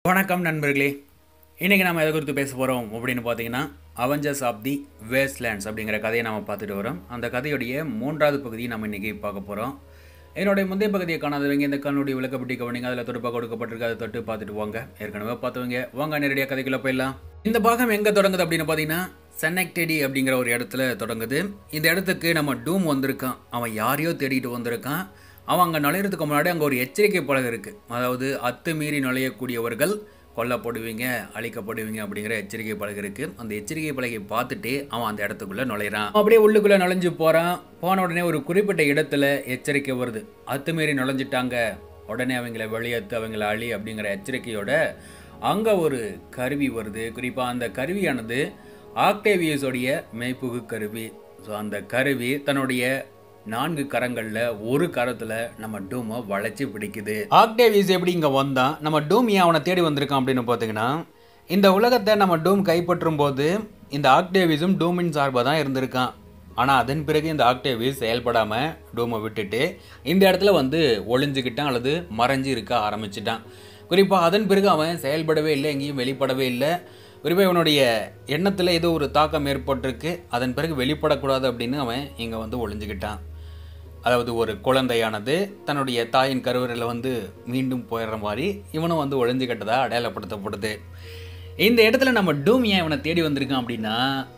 வணக்கம் நண்பர்களே இன்றைக்கி நம்ம எதை குறித்து பேச போகிறோம் அப்படின்னு பார்த்தீங்கன்னா அவெஞ்சர்ஸ் ஆஃப் தி வேஸ்ட்லேண்ட்ஸ் அப்படிங்கிற கதையை நம்ம பார்த்துட்டு வரோம் அந்த கதையுடைய மூன்றாவது பகுதியை நம்ம இன்றைக்கி பார்க்க போகிறோம் என்னுடைய முந்தைய பகுதியை காணாதவங்க இந்த கண்ணுடைய விளக்கப்பட்டி கவனிங்க அதில் தொடுப்பாக கொடுக்கப்பட்டிருக்கு அதை தொட்டு பார்த்துட்டு வாங்க ஏற்கனவே பார்த்தவங்க வாங்க நேரடியாக கதைக்குள்ளே போயிடலாம் இந்த பாகம் எங்கே தொடங்குது அப்படின்னு பார்த்தீங்கன்னா சென்னக்டெடி அப்படிங்கிற ஒரு இடத்துல தொடங்குது இந்த இடத்துக்கு நம்ம டூம் வந்திருக்கான் அவன் யாரையோ தேடிட்டு வந்திருக்கான் அவன் அங்கே நுழையிறதுக்கு முன்னாடி அங்கே ஒரு எச்சரிக்கை பலகை இருக்குது அதாவது அத்துமீறி நுழையக்கூடியவர்கள் கொல்லப்படுவீங்க அழிக்கப்படுவீங்க அப்படிங்கிற எச்சரிக்கை பலகை இருக்குது அந்த எச்சரிக்கை பலகை பார்த்துட்டு அவன் அந்த இடத்துக்குள்ளே நுழையிறான் அப்படியே உள்ளுக்குள்ளே நுழைஞ்சு போகிறான் போன உடனே ஒரு குறிப்பிட்ட இடத்துல எச்சரிக்கை வருது அத்துமீறி நுழைஞ்சிட்டாங்க உடனே அவங்கள வெளியேற்று அவங்கள அழி அப்படிங்கிற எச்சரிக்கையோட அங்கே ஒரு கருவி வருது குறிப்பாக அந்த கருவியானது ஆக்டேவியஸோடைய மெய்ப்புகு கருவி ஸோ அந்த கருவி தன்னுடைய நான்கு கரங்களில் ஒரு கரத்தில் நம்ம டூமை வளைச்சி பிடிக்குது ஆக்டேவியஸ் எப்படி இங்கே வந்தான் நம்ம டூம் ஏன் அவனை தேடி வந்திருக்கான் அப்படின்னு பார்த்தீங்கன்னா இந்த உலகத்தை நம்ம டூம் கைப்பற்றும் போது இந்த ஆக்டேவிஸும் டூமின் சார்பாக தான் இருந்திருக்கான் ஆனால் அதன் பிறகு இந்த ஆக்டேவிஸ் செயல்படாமல் டூமை விட்டுட்டு இந்த இடத்துல வந்து ஒளிஞ்சுக்கிட்டான் அல்லது மறைஞ்சு இருக்க ஆரம்பிச்சிட்டான் குறிப்பாக அதன் பிறகு அவன் செயல்படவே இல்லை எங்கேயும் வெளிப்படவே இல்லை குறிப்பாக இவனுடைய எண்ணத்தில் ஏதோ ஒரு தாக்கம் ஏற்பட்டிருக்கு அதன் பிறகு வெளிப்படக்கூடாது அப்படின்னு அவன் இங்கே வந்து ஒளிஞ்சுக்கிட்டான் அதாவது ஒரு குழந்தையானது தன்னுடைய தாயின் கருவறையில் வந்து மீண்டும் போயிடுற மாதிரி இவனும் வந்து ஒளிஞ்சுக்கிட்டதாக அடையாளப்படுத்தப்படுது இந்த இடத்துல நம்ம டூம் ஏன் இவனை தேடி வந்திருக்கான் அப்படின்னா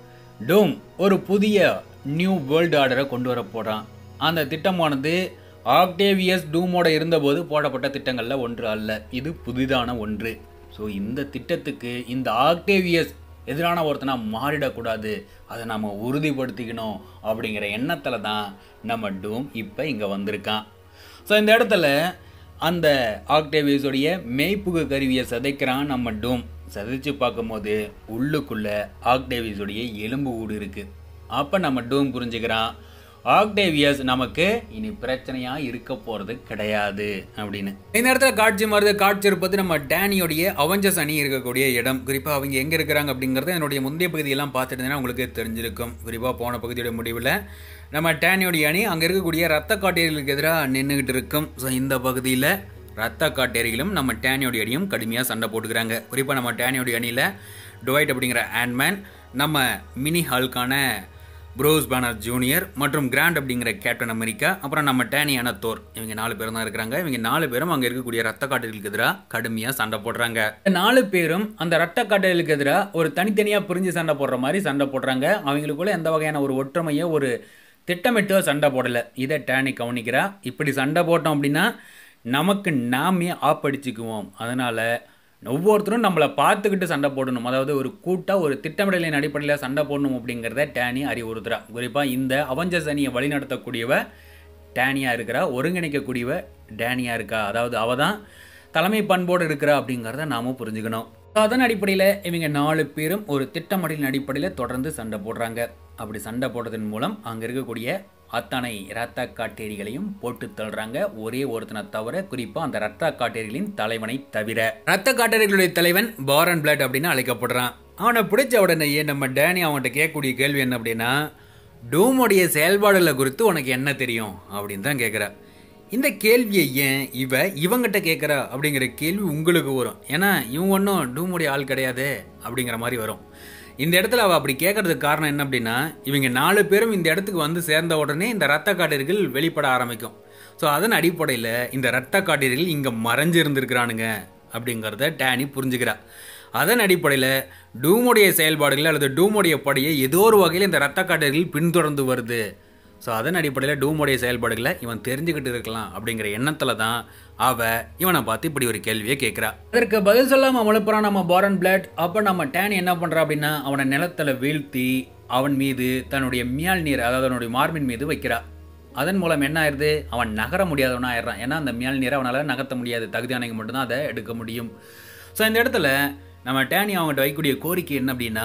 டூம் ஒரு புதிய நியூ வேர்ல்டு ஆர்டரை கொண்டு வர போகிறான் அந்த திட்டமானது ஆக்டேவியஸ் டூமோட இருந்தபோது போடப்பட்ட திட்டங்களில் ஒன்று அல்ல இது புதிதான ஒன்று ஸோ இந்த திட்டத்துக்கு இந்த ஆக்டேவியஸ் எதிரான ஒருத்தனா மாறிடக்கூடாது அதை நம்ம உறுதிப்படுத்திக்கணும் அப்படிங்கிற எண்ணத்தில் தான் நம்ம டூம் இப்போ இங்கே வந்திருக்கான் ஸோ இந்த இடத்துல அந்த ஆக்டேவியஸோடைய மெய்ப்புகு கருவியை சதைக்கிறான் நம்ம டூம் சதைச்சு பார்க்கும்போது உள்ளுக்குள்ளே ஆக்டேவியஸோடைய எலும்பு ஊடு இருக்குது அப்போ நம்ம டூம் புரிஞ்சுக்கிறான் ஆக்டேவியஸ் நமக்கு இனி பிரச்சனையா இருக்க போறது கிடையாது அப்படின்னு இந்த இடத்துல காட்சி மாறுது காட்சி இருப்பது நம்ம டேனியோடைய அவஞ்சஸ் அணி இருக்கக்கூடிய இடம் குறிப்பா அவங்க எங்க இருக்கிறாங்க அப்படிங்கறத என்னுடைய முந்தைய பகுதியெல்லாம் பார்த்துட்டு உங்களுக்கு தெரிஞ்சிருக்கும் குறிப்பா போன பகுதியோட முடிவில் நம்ம டேனியோடைய அணி அங்க இருக்கக்கூடிய ரத்த காட்டேரிகளுக்கு எதிராக நின்றுகிட்டு இருக்கும் ஸோ இந்த பகுதியில் ரத்த காட்டேரிகளும் நம்ம டேனியோடைய அணியும் கடுமையாக சண்டை போட்டுக்கிறாங்க குறிப்பாக நம்ம டேனியோடைய அணியில் டுவைட் அப்படிங்கிற ஆண்ட்மேன் நம்ம மினி ஹால்கான ப்ரோஸ் பேனர் ஜூனியர் மற்றும் கிராண்ட் அப்படிங்கிற கேப்டன் அமெரிக்கா அப்புறம் நம்ம டேனியான தோர் இவங்க நாலு பேரும் தான் இருக்கிறாங்க இவங்க நாலு பேரும் அங்கே இருக்கக்கூடிய ரத்த காட்டுகளுக்கு எதிராக கடுமையாக சண்டை போடுறாங்க இந்த நாலு பேரும் அந்த ரத்த காட்டுகளுக்கு எதிராக ஒரு தனித்தனியாக பிரிஞ்சு சண்டை போடுற மாதிரி சண்டை போடுறாங்க அவங்களுக்குள்ள எந்த வகையான ஒரு ஒற்றுமையோ ஒரு திட்டமிட்டோ சண்டை போடலை இதை டேனி கவனிக்கிறா இப்படி சண்டை போட்டோம் அப்படின்னா நமக்கு நாமே ஆப்படிச்சுக்குவோம் அதனால் ஒவ்வொருத்தரும் நம்மளை பார்த்துக்கிட்டு சண்டை போடணும் அதாவது ஒரு கூட்டாக ஒரு திட்டமிடலின் அடிப்படையில் சண்டை போடணும் அப்படிங்கிறத டேனி அறிவுறுத்துறா குறிப்பாக இந்த அவஞ்சஸ் அணியை வழிநடத்தக்கூடியவ டேனியாக இருக்கிறா ஒருங்கிணைக்கக்கூடியவ டேனியாக இருக்கா அதாவது அவ தான் தலைமை பண்போடு இருக்கிறா அப்படிங்கிறத நாமும் புரிஞ்சுக்கணும் அதன் அடிப்படையில் இவங்க நாலு பேரும் ஒரு திட்டமிடலின் அடிப்படையில் தொடர்ந்து சண்டை போடுறாங்க அப்படி சண்டை போடுறதன் மூலம் அங்கே இருக்கக்கூடிய அத்தனை இரத்த காட்டேரிகளையும் போட்டு தள்ளுறாங்க ஒரே ஒருத்தனை தவிர குறிப்பாக அந்த ரத்த காட்டேரிகளின் தலைவனை தவிர ரத்த காட்டேரிகளுடைய தலைவன் பாரன் பிளட் அப்படின்னு அழைக்கப்படுறான் அவனை பிடிச்ச உடனேயே நம்ம டேனி அவன்கிட்ட கேட்கக்கூடிய கேள்வி என்ன அப்படின்னா டூமுடைய செயல்பாடுகளை குறித்து உனக்கு என்ன தெரியும் அப்படின்னு தான் கேட்குற இந்த கேள்வியை ஏன் இவ இவங்கிட்ட கேட்குறா அப்படிங்கிற கேள்வி உங்களுக்கு வரும் ஏன்னா இவங்க ஒன்றும் டூமுடைய ஆள் கிடையாது அப்படிங்கிற மாதிரி வரும் இந்த இடத்துல அவள் அப்படி கேட்கறதுக்கு காரணம் என்ன அப்படின்னா இவங்க நாலு பேரும் இந்த இடத்துக்கு வந்து சேர்ந்த உடனே இந்த ரத்த காட்டீர்கள் வெளிப்பட ஆரம்பிக்கும் ஸோ அதன் அடிப்படையில் இந்த ரத்த காட்டீர்கள் இங்கே மறைஞ்சு இருந்திருக்கிறானுங்க அப்படிங்கிறத டேனி புரிஞ்சுக்கிறா அதன் அடிப்படையில் டூமுடைய செயல்பாடுகள் அல்லது டூமுடைய படையை ஏதோ ஒரு வகையில் இந்த ரத்த காட்டீர்கள் பின்தொடர்ந்து வருது ஸோ அதன் அடிப்படையில் டூமுடைய செயல்பாடுகளை இவன் தெரிஞ்சுக்கிட்டு இருக்கலாம் அப்படிங்கிற எண்ணத்தில் தான் அவ இவனை பார்த்து இப்படி ஒரு கேள்வியை கேட்குறா அதற்கு பதில் சொல்லாமல் அனுப்புறான் நம்ம பாரன் பிளட் அப்போ நம்ம டேன் என்ன பண்ணுறா அப்படின்னா அவனை நிலத்தில் வீழ்த்தி அவன் மீது தன்னுடைய மியால் நீர் அதாவது அவனுடைய மார்பின் மீது வைக்கிறா அதன் மூலம் என்ன ஆயிடுது அவன் நகர முடியாதவனா ஆயிடுறான் ஏன்னா அந்த மியால் நீரை அவனால் நகர்த்த முடியாது தகுதியானவங்க மட்டும்தான் அதை எடுக்க முடியும் ஸோ இந்த இடத்துல நம்ம டேனி அவங்ககிட்ட வைக்கக்கூடிய கோரிக்கை என்ன அப்படின்னா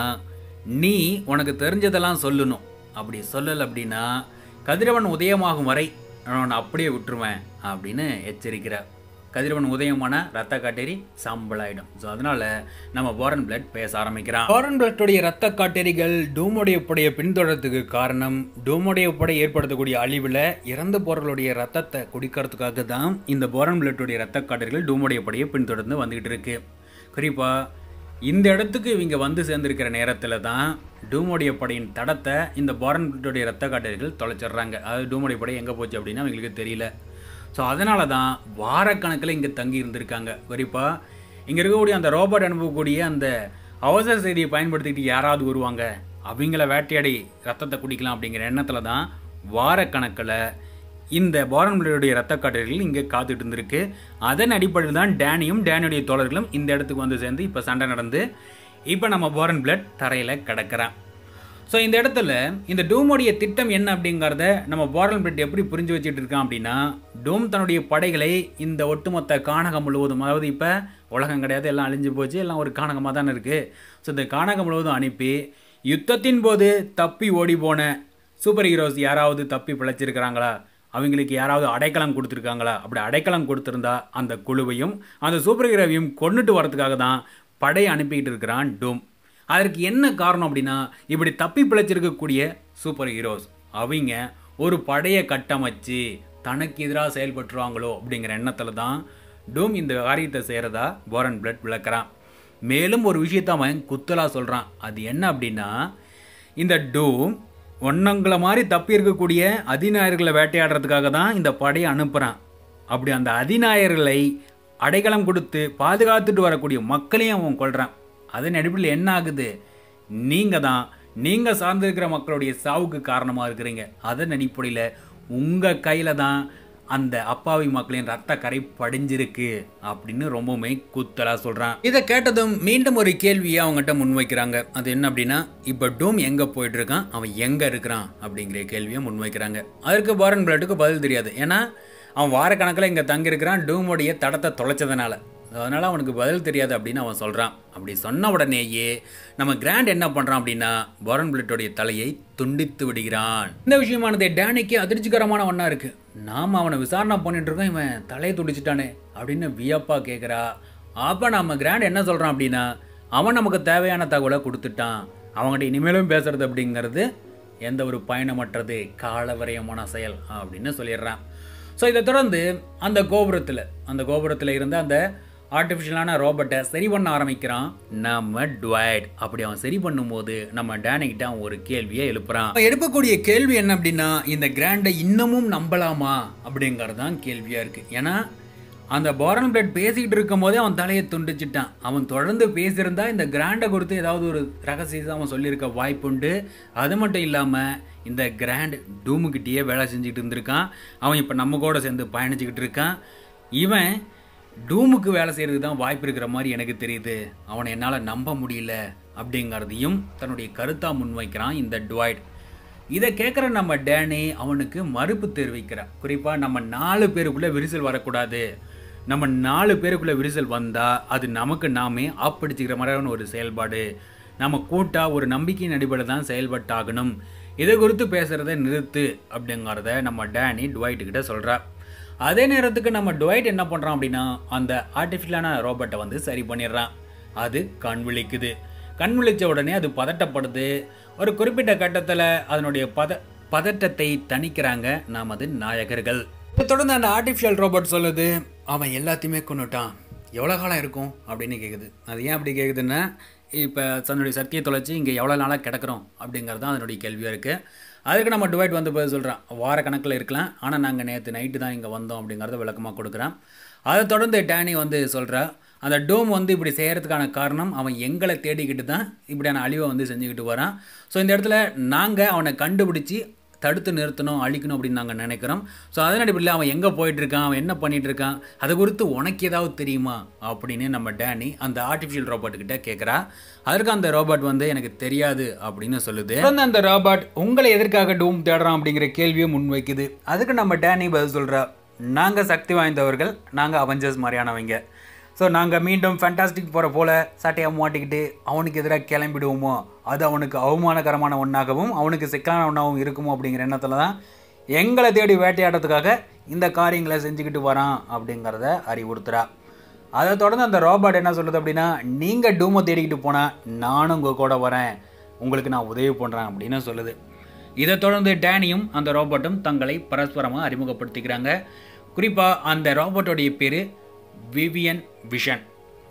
நீ உனக்கு தெரிஞ்சதெல்லாம் சொல்லணும் அப்படி சொல்லலை அப்படின்னா கதிரவன் உதயமாகும் வரை நான் அப்படியே விட்டுருவேன் அப்படின்னு எச்சரிக்கிறார் கதிரவன் உதயமான ரத்த காட்டேரி சாம்பலாயிடும் ஸோ அதனால நம்ம வாரன் பிளட் பேச ஆரம்பிக்கிறான் வாரன் பிளட்டுடைய ரத்த காட்டேரிகள் டூமுடைய படையை பின்தொடர்றதுக்கு காரணம் டூமுடைய படை ஏற்படுத்தக்கூடிய அழிவில் இறந்து போறவர்களுடைய ரத்தத்தை குடிக்கிறதுக்காக தான் இந்த போரன் பிளட்டுடைய ரத்த காட்டேரிகள் டூமுடைய படையை பின்தொடர்ந்து வந்துகிட்டு இருக்கு குறிப்பாக இந்த இடத்துக்கு இவங்க வந்து சேர்ந்திருக்கிற நேரத்தில் தான் டூமோடைய படையின் தடத்தை இந்த பாரன்பிளட்டுடைய ரத்த காட்டர்கள் தொலைச்சிடுறாங்க அதாவது டூமோடைய படை எங்கே போச்சு அப்படின்னா அவங்களுக்கு தெரியல ஸோ அதனால தான் வாரக்கணக்கில் இங்கே தங்கி இருந்திருக்காங்க குறிப்பாக இங்கே இருக்கக்கூடிய அந்த ரோபோட் அனுப்பக்கூடிய அந்த அவசர செய்தியை பயன்படுத்திக்கிட்டு யாராவது வருவாங்க அவங்கள வேட்டையாடி ரத்தத்தை குடிக்கலாம் அப்படிங்கிற எண்ணத்தில் தான் வாரக்கணக்கில் இந்த பாரன்பிளருடைய ரத்த காட்டர்கள் இங்கே காத்துட்டு இருந்திருக்கு அதன் அடிப்படையில் தான் டேனியும் டேனியுடைய தோழர்களும் இந்த இடத்துக்கு வந்து சேர்ந்து இப்போ சண்டை நடந்து இப்போ நம்ம பாரன் பிளட் தரையில் கிடக்கிறான் ஸோ இந்த இடத்துல இந்த டூமோடைய திட்டம் என்ன அப்படிங்கிறத நம்ம பாரல் பிளட் எப்படி புரிஞ்சு வச்சுட்டு இருக்கான் அப்படின்னா டூம் தன்னுடைய படைகளை இந்த ஒட்டுமொத்த காணகம் முழுவதும் அதாவது இப்போ உலகம் கிடையாது எல்லாம் அழிஞ்சு போச்சு எல்லாம் ஒரு காணகமாக தானே இருக்குது ஸோ இந்த காணகம் முழுவதும் அனுப்பி யுத்தத்தின் போது தப்பி ஓடி போன சூப்பர் ஹீரோஸ் யாராவது தப்பி பிழைச்சிருக்கிறாங்களா அவங்களுக்கு யாராவது அடைக்கலம் கொடுத்துருக்காங்களா அப்படி அடைக்கலம் கொடுத்துருந்தா அந்த குழுவையும் அந்த சூப்பர் ஹீரோவையும் கொண்டுட்டு வரதுக்காக தான் படையை அனுப்பிக்கிட்டு இருக்கிறான் டூம் அதற்கு என்ன காரணம் அப்படின்னா இப்படி தப்பி பிழைச்சிருக்கக்கூடிய சூப்பர் ஹீரோஸ் அவங்க ஒரு படையை கட்டமைச்சு தனக்கு எதிராக செயல்பட்டுருவாங்களோ அப்படிங்கிற எண்ணத்தில் தான் டூம் இந்த காரியத்தை செய்கிறதா போரன் பிளட் விளக்குறான் மேலும் ஒரு விஷயத்த அவன் குத்தலாக சொல்கிறான் அது என்ன அப்படின்னா இந்த டூம் ஒன்னங்களை மாதிரி தப்பி இருக்கக்கூடிய அதிநாயர்களை வேட்டையாடுறதுக்காக தான் இந்த படையை அனுப்புகிறான் அப்படி அந்த அதிநாயர்களை அடைக்கலம் கொடுத்து பாதுகாத்துட்டு வரக்கூடிய மக்களையும் அவன் கொள்கிறான் அதன் அடிப்படையில் என்ன ஆகுது நீங்கள் தான் நீங்கள் சார்ந்திருக்கிற மக்களுடைய சாவுக்கு காரணமாக இருக்கிறீங்க அதன் அடிப்படையில் உங்கள் கையில் தான் அந்த அப்பாவி மக்களின் ரத்த கரை படிஞ்சிருக்கு அப்படின்னு ரொம்பவுமே குத்தலாக சொல்கிறான் இதை கேட்டதும் மீண்டும் ஒரு கேள்வியை அவங்ககிட்ட முன்வைக்கிறாங்க அது என்ன அப்படின்னா இப்போ டூம் எங்கே போயிட்டு இருக்கான் அவன் எங்கே இருக்கிறான் அப்படிங்கிற கேள்வியை முன்வைக்கிறாங்க அதற்கு பாரன் பிளட்டுக்கு பதில் தெரியாது ஏன்னா அவன் வாரக்கணக்கில் இங்கே தங்கியிருக்கிறான் டூமுடைய தடத்தை தொலைச்சதுனால அதனால் அவனுக்கு பதில் தெரியாது அப்படின்னு அவன் சொல்கிறான் அப்படி சொன்ன உடனேயே நம்ம கிராண்ட் என்ன பண்ணுறான் அப்படின்னா பாரன் பிளட்டோடைய தலையை துண்டித்து விடுகிறான் இந்த விஷயமானது டேனிக்கு அதிர்ச்சிகரமான ஒன்றா இருக்குது நாம் அவனை விசாரணை பண்ணிட்டு இருக்கோம் இவன் தலையை துடிச்சிட்டானே அப்படின்னு வியப்பா கேட்குறா அப்போ நம்ம கிராண்ட் என்ன சொல்கிறான் அப்படின்னா அவன் நமக்கு தேவையான தகவலை கொடுத்துட்டான் அவங்ககிட்ட இனிமேலும் பேசுறது அப்படிங்கிறது எந்த ஒரு பயணமற்றது காலவரையமான செயல் அப்படின்னு சொல்லிடுறான் ஸோ இதை தொடர்ந்து அந்த கோபுரத்தில் அந்த கோபுரத்தில் இருந்த அந்த ஆர்டிஃபிஷியலான ரோபோட்டை சரி பண்ண ஆரம்பிக்கிறான் நம்ம டுவைட் அப்படி அவன் சரி பண்ணும்போது நம்ம டேனிக்கிட்ட அவன் ஒரு கேள்வியை எழுப்புறான் அவன் எழுப்பக்கூடிய கேள்வி என்ன அப்படின்னா இந்த கிராண்டை இன்னமும் நம்பலாமா அப்படிங்கிறது தான் கேள்வியாக இருக்குது ஏன்னா அந்த பாரன் பிளட் பேசிக்கிட்டு இருக்கும் போதே அவன் தலையை துண்டிச்சிட்டான் அவன் தொடர்ந்து பேசியிருந்தா இந்த கிராண்டை கொடுத்து ஏதாவது ஒரு ரகசியத்தை அவன் சொல்லியிருக்க வாய்ப்புண்டு அது மட்டும் இல்லாமல் இந்த கிராண்ட் டூமுக்கிட்டேயே வேலை செஞ்சுக்கிட்டு இருந்திருக்கான் அவன் இப்போ நம்ம கூட சேர்ந்து பயணிச்சுக்கிட்டு இருக்கான் இவன் டூமுக்கு வேலை செய்கிறது தான் வாய்ப்பு இருக்கிற மாதிரி எனக்கு தெரியுது அவனை என்னால் நம்ப முடியல அப்படிங்கிறதையும் தன்னுடைய கருத்தாக முன்வைக்கிறான் இந்த டுவாய்ட் இதை கேட்குற நம்ம டேனி அவனுக்கு மறுப்பு தெரிவிக்கிறான் குறிப்பாக நம்ம நாலு பேருக்குள்ளே விரிசல் வரக்கூடாது நம்ம நாலு பேருக்குள்ளே விரிசல் வந்தால் அது நமக்கு நாமே ஆப்பிடிச்சுக்கிற மாதிரியான ஒரு செயல்பாடு நம்ம கூட்டாக ஒரு நம்பிக்கையின் அடிப்படையில் தான் செயல்பட்டாகணும் இதை குறித்து பேசுகிறத நிறுத்து அப்படிங்கிறத நம்ம டேனி டுவைட்டுக்கிட்ட சொல்கிறா அதே நேரத்துக்கு நம்ம டுவைட் என்ன பண்ணுறான் அப்படின்னா அந்த ஆர்டிஃபிஷியலான ரோபோட்டை வந்து சரி பண்ணிடுறான் அது கண் விழிக்குது கண் விழிச்ச உடனே அது பதட்டப்படுது ஒரு குறிப்பிட்ட கட்டத்தில் அதனுடைய பத பதட்டத்தை தணிக்கிறாங்க நமது நாயகர்கள் இதை தொடர்ந்து அந்த ஆர்டிஃபிஷியல் ரோபோட் சொல்லுது அவன் எல்லாத்தையுமே கொண்டுட்டான் எவ்வளோ காலம் இருக்கும் அப்படின்னு கேட்குது அது ஏன் அப்படி கேட்குதுன்னா இப்போ தன்னுடைய சக்தியை தொலைச்சி இங்கே எவ்வளோ நாளாக கிடக்கிறோம் அப்படிங்கிறது தான் அதனுடைய கேள்வியாக இருக்குது அதுக்கு நம்ம டிவைட் வந்து பதில் சொல்கிறான் வார கணக்கில் இருக்கலாம் ஆனால் நாங்கள் நேற்று நைட்டு தான் இங்கே வந்தோம் அப்படிங்கிறத விளக்கமாக கொடுக்குறான் அதை தொடர்ந்து டேனி வந்து சொல்கிறா அந்த டோம் வந்து இப்படி செய்கிறதுக்கான காரணம் அவன் எங்களை தேடிக்கிட்டு தான் இப்படியான அழிவை வந்து செஞ்சுக்கிட்டு வரான் ஸோ இந்த இடத்துல நாங்கள் அவனை கண்டுபிடிச்சி தடுத்து நிறுத்தணும் அழிக்கணும் அப்படின்னு நாங்கள் நினைக்கிறோம் ஸோ அதன் அடிப்படையில் அவன் எங்கே போயிட்டுருக்கான் அவன் என்ன பண்ணிகிட்டு இருக்கான் அதை குறித்து உனக்கு ஏதாவது தெரியுமா அப்படின்னு நம்ம டேனி அந்த ஆர்டிஃபிஷியல் ரோபோட்டுக்கிட்ட கேட்குறா அதற்கு அந்த ரோபோட் வந்து எனக்கு தெரியாது அப்படின்னு சொல்லுது தொடர்ந்து அந்த ரோபோட் உங்களை எதற்காக டூம் தேடுறான் அப்படிங்கிற கேள்வியை முன்வைக்குது அதுக்கு நம்ம டேனி பதில் சொல்கிறா நாங்கள் சக்தி வாய்ந்தவர்கள் நாங்கள் அவெஞ்சர்ஸ் மாதிரியானவங்க ஸோ நாங்கள் மீண்டும் ஃபேண்டாஸ்டிக் போகிற போல் சட்டையை மாட்டிக்கிட்டு அவனுக்கு எதிராக கிளம்பிடுவோமோ அது அவனுக்கு அவமானகரமான ஒன்றாகவும் அவனுக்கு சிக்கலான ஒன்றாகவும் இருக்குமோ அப்படிங்கிற எண்ணத்தில் தான் எங்களை தேடி வேட்டையாடுறதுக்காக இந்த காரியங்களை செஞ்சுக்கிட்டு வரான் அப்படிங்கிறத அறிவுறுத்துறா அதை தொடர்ந்து அந்த ரோபாட் என்ன சொல்லுது அப்படின்னா நீங்கள் டூமை தேடிக்கிட்டு போனால் நானும் உங்கள் கூட வரேன் உங்களுக்கு நான் உதவி பண்ணுறேன் அப்படின்னு சொல்லுது இதை தொடர்ந்து டேனியும் அந்த ரோபோட்டும் தங்களை பரஸ்பரமாக அறிமுகப்படுத்திக்கிறாங்க குறிப்பாக அந்த ரோபோட்டோடைய பேர் விவியன் விஷன்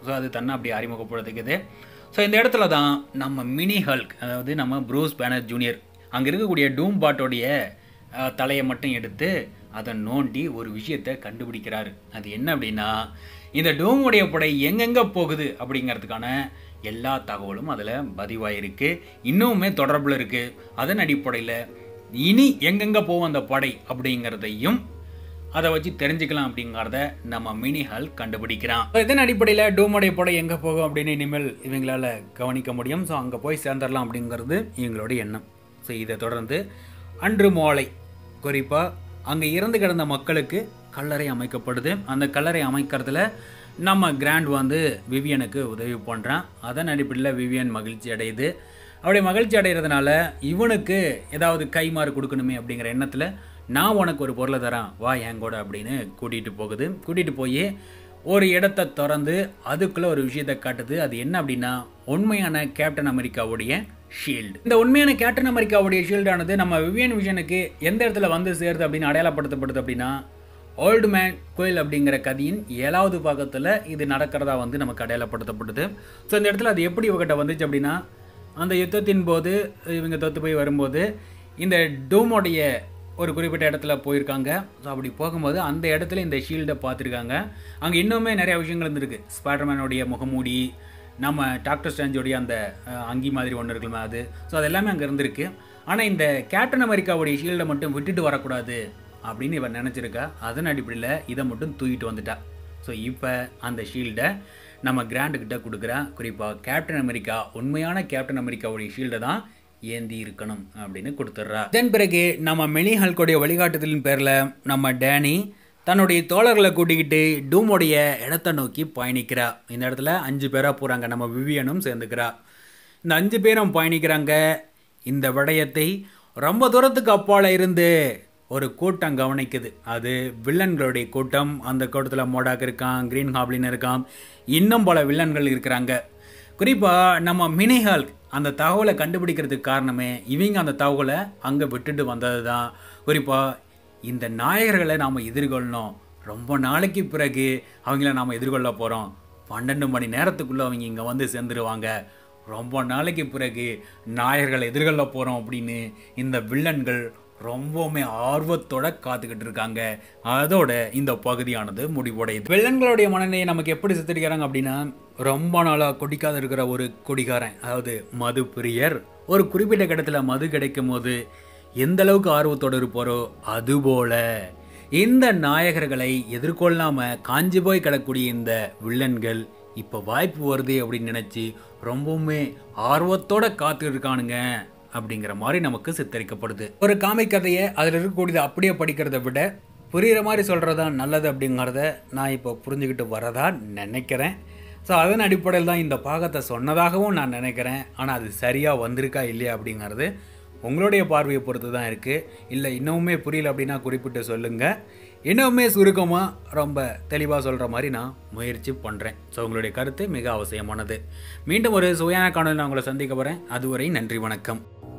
ஸோ அது தன்னை அப்படி அறிமுகப்படுத்திக்குது ஸோ இந்த இடத்துல தான் நம்ம மினி ஹல்க் அதாவது நம்ம ப்ரூஸ் பேனர் ஜூனியர் அங்கே இருக்கக்கூடிய டூம் பாட்டோடைய அஹ், தலையை மட்டும் எடுத்து அதை நோண்டி ஒரு விஷயத்தை கண்டுபிடிக்கிறாரு அது என்ன அப்படின்னா இந்த டூமுடைய படை எங்கெங்கே போகுது அப்படிங்கிறதுக்கான எல்லா தகவலும் அதில் பதிவாயிருக்கு இன்னுமே தொடர்பில் இருக்குது அதன் அடிப்படையில் இனி எங்கெங்கே போகும் அந்த படை அப்படிங்கிறதையும் அதை வச்சு தெரிஞ்சுக்கலாம் அப்படிங்கிறத நம்ம மினி ஹால் கண்டுபிடிக்கிறான் So, இதன் அடிப்படையில் டூமோடைய படை எங்கே போகும் அப்படின்னு இனிமேல் இவங்களால கவனிக்க முடியும் ஸோ அங்கே போய் சேர்ந்துடலாம் அப்படிங்கிறது இவங்களோட எண்ணம் ஸோ இதை தொடர்ந்து அன்று மாலை குறிப்பாக அங்கே இறந்து கிடந்த மக்களுக்கு கல்லறை அமைக்கப்படுது அந்த கல்லறை அமைக்கிறதுல நம்ம கிராண்ட் வந்து விவியனுக்கு உதவி பண்ணுறான் அதன் அடிப்படையில் விவியன் மகிழ்ச்சி அடையுது அப்படி மகிழ்ச்சி அடைகிறதுனால இவனுக்கு ஏதாவது கைமாறு கொடுக்கணுமே அப்படிங்கிற எண்ணத்தில் நான் உனக்கு ஒரு பொருளை தரேன் வா என் கூட அப்படின்னு கூட்டிகிட்டு போகுது கூட்டிகிட்டு போய் ஒரு இடத்த திறந்து அதுக்குள்ளே ஒரு விஷயத்தை காட்டுது அது என்ன அப்படின்னா உண்மையான கேப்டன் அமெரிக்காவுடைய ஷீல்டு இந்த உண்மையான கேப்டன் அமெரிக்காவுடைய ஷீல்டானது நம்ம விவியன் விஷனுக்கு எந்த இடத்துல வந்து சேருது அப்படின்னு அடையாளப்படுத்தப்படுது அப்படின்னா ஓல்டு மேன் கோயில் அப்படிங்கிற கதையின் ஏழாவது பாகத்தில் இது நடக்கிறதா வந்து நமக்கு அடையாளப்படுத்தப்படுது ஸோ இந்த இடத்துல அது எப்படி இவகிட்ட வந்துச்சு அப்படின்னா அந்த யுத்தத்தின் போது இவங்க தொத்து போய் வரும்போது இந்த டூமோடைய ஒரு குறிப்பிட்ட இடத்துல போயிருக்காங்க ஸோ அப்படி போகும்போது அந்த இடத்துல இந்த ஷீல்டை பார்த்துருக்காங்க அங்கே இன்னுமே நிறைய விஷயங்கள் இருந்திருக்கு ஸ்பைடர்மேனுடைய முகமூடி நம்ம டாக்டர் ஸ்டாஞ்சோடைய அந்த அஹ், அங்கி மாதிரி ஒன்று இருக்குல்ல அது ஸோ அது எல்லாமே அங்கே இருந்திருக்கு ஆனால் இந்த கேப்டன் அமெரிக்காவுடைய ஷீல்டை மட்டும் விட்டுட்டு வரக்கூடாது அப்படின்னு இவன் நினச்சிருக்கா அதன் அடிப்படையில் இதை மட்டும் தூக்கிட்டு வந்துட்டா ஸோ இப்போ அந்த ஷீல்டை நம்ம கிராண்டு கிட்ட கொடுக்குறா குறிப்பாக கேப்டன் அமெரிக்கா உண்மையான கேப்டன் அமெரிக்காவுடைய ஷீல்டை தான் ஏந்தி இருக்கணும் அப்படின்னு கொடுத்துட்றா தென் பிறகு நம்ம மெனி ஹல்கோடைய வழிகாட்டுதலின் பேரில் நம்ம டேனி தன்னுடைய தோழர்களை கூட்டிக்கிட்டு டூமோடைய இடத்த நோக்கி பயணிக்கிறா இந்த இடத்துல அஞ்சு பேராக போகிறாங்க நம்ம விவியனும் சேர்ந்துக்கிறா இந்த அஞ்சு பேரும் பயணிக்கிறாங்க இந்த விடயத்தை ரொம்ப தூரத்துக்கு அப்பால இருந்து ஒரு கூட்டம் கவனிக்குது அது வில்லன்களுடைய கூட்டம் அந்த கூட்டத்தில் மோடாக் இருக்கான் கிரீன் ஹாப்ளின் இருக்கான் இன்னும் பல வில்லன்கள் இருக்கிறாங்க குறிப்பாக நம்ம மினி ஹல்க் அந்த தகவலை கண்டுபிடிக்கிறதுக்கு காரணமே இவங்க அந்த தகவலை அங்கே விட்டுட்டு வந்தது தான் குறிப்பாக இந்த நாயகர்களை நாம் எதிர்கொள்ளணும் ரொம்ப நாளைக்கு பிறகு அவங்கள நாம் எதிர்கொள்ள போகிறோம் பன்னெண்டு மணி நேரத்துக்குள்ளே அவங்க இங்கே வந்து சேர்ந்துருவாங்க ரொம்ப நாளைக்கு பிறகு நாயர்களை எதிர்கொள்ள போகிறோம் அப்படின்னு இந்த வில்லன்கள் ரொம்பவுமே ஆர்வத்தோட காத்துக்கிட்டு இருக்காங்க அதோட இந்த பகுதியானது முடிவடையுது வில்லன்களுடைய மனநிலையை நமக்கு எப்படி சித்தரிக்கிறாங்க அப்படின்னா ரொம்ப நாளாக குடிக்காத இருக்கிற ஒரு குடிகாரன் அதாவது மது பிரியர் ஒரு குறிப்பிட்ட இடத்துல மது கிடைக்கும் போது எந்த அளவுக்கு ஆர்வத்தோடு இருப்பாரோ அதுபோல இந்த நாயகர்களை எதிர்கொள்ளாம காஞ்சி போய் கிடக்கூடிய இந்த வில்லன்கள் இப்போ வாய்ப்பு வருது அப்படின்னு நினச்சி ரொம்பவுமே ஆர்வத்தோட காத்து இருக்கானுங்க அப்படிங்கிற மாதிரி நமக்கு சித்தரிக்கப்படுது ஒரு காமிக் கதையை அதில் இருக்கக்கூடியதை அப்படியே படிக்கிறதை விட புரிகிற மாதிரி சொல்கிறதா நல்லது அப்படிங்கிறத நான் இப்போ புரிஞ்சுக்கிட்டு வரதா நினைக்கிறேன் ஸோ அதன் அடிப்படையில் தான் இந்த பாகத்தை சொன்னதாகவும் நான் நினைக்கிறேன் ஆனால் அது சரியாக வந்திருக்கா இல்லையா அப்படிங்கிறது உங்களுடைய பார்வையை பொறுத்து தான் இருக்குது இல்லை இன்னுமே புரியல அப்படின்னா குறிப்பிட்டு சொல்லுங்கள் இன்னுமே சுருக்கமாக ரொம்ப தெளிவாக சொல்கிற மாதிரி நான் முயற்சி பண்ணுறேன் ஸோ உங்களுடைய கருத்து மிக அவசியமானது மீண்டும் ஒரு சுவையான காணொலி நான் உங்களை சந்திக்க போகிறேன் அதுவரை நன்றி வணக்கம்